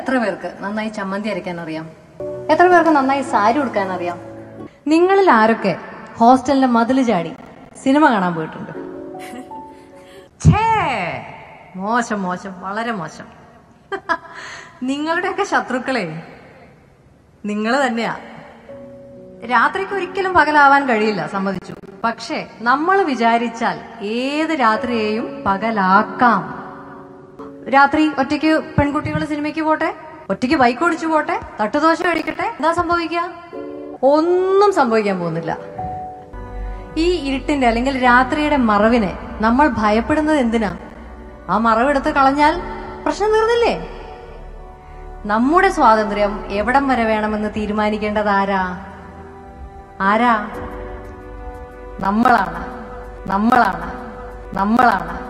എത്ര പേർക്ക് നന്നായി ചമ്മന്തി അരയ്ക്കാൻ അറിയാം എത്ര പേർക്ക് നന്നായി സാരി ഉടുക്കാൻ അറിയാം നിങ്ങളിൽ ആരൊക്കെ ഹോസ്റ്റലിന്റെ മതില് ചാടി സിനിമ കാണാൻ പോയിട്ടുണ്ട് ഛേ മോശം മോശം വളരെ മോശം നിങ്ങളുടെയൊക്കെ ശത്രുക്കളെ നിങ്ങൾ തന്നെയാ രാത്രിക്ക് ഒരിക്കലും പകലാവാൻ കഴിയില്ല സമ്മതിച്ചു പക്ഷേ നമ്മൾ വിചാരിച്ചാൽ ഏത് രാത്രിയെയും പകലാക്കാം രാത്രി ഒറ്റയ്ക്ക് പെൺകുട്ടികൾ സിനിമയ്ക്ക് പോട്ടെ ഒറ്റയ്ക്ക് ബൈക്ക് ഓടിച്ചു പോട്ടെ തട്ടുദോശ കഴിക്കട്ടെ എന്താ സംഭവിക്കുക ഒന്നും സംഭവിക്കാൻ പോകുന്നില്ല ഈ ഇരുട്ടിന്റെ അല്ലെങ്കിൽ രാത്രിയുടെ മറവിനെ നമ്മൾ ഭയപ്പെടുന്നത് എന്തിനാ ആ മറവെടുത്ത് കളഞ്ഞാൽ പ്രശ്നം തീർന്നില്ലേ നമ്മുടെ സ്വാതന്ത്ര്യം എവിടം വരെ വേണമെന്ന് തീരുമാനിക്കേണ്ടത് ആരാ ആരാ നമ്മളാണ് നമ്മളാണ് നമ്മളാണ്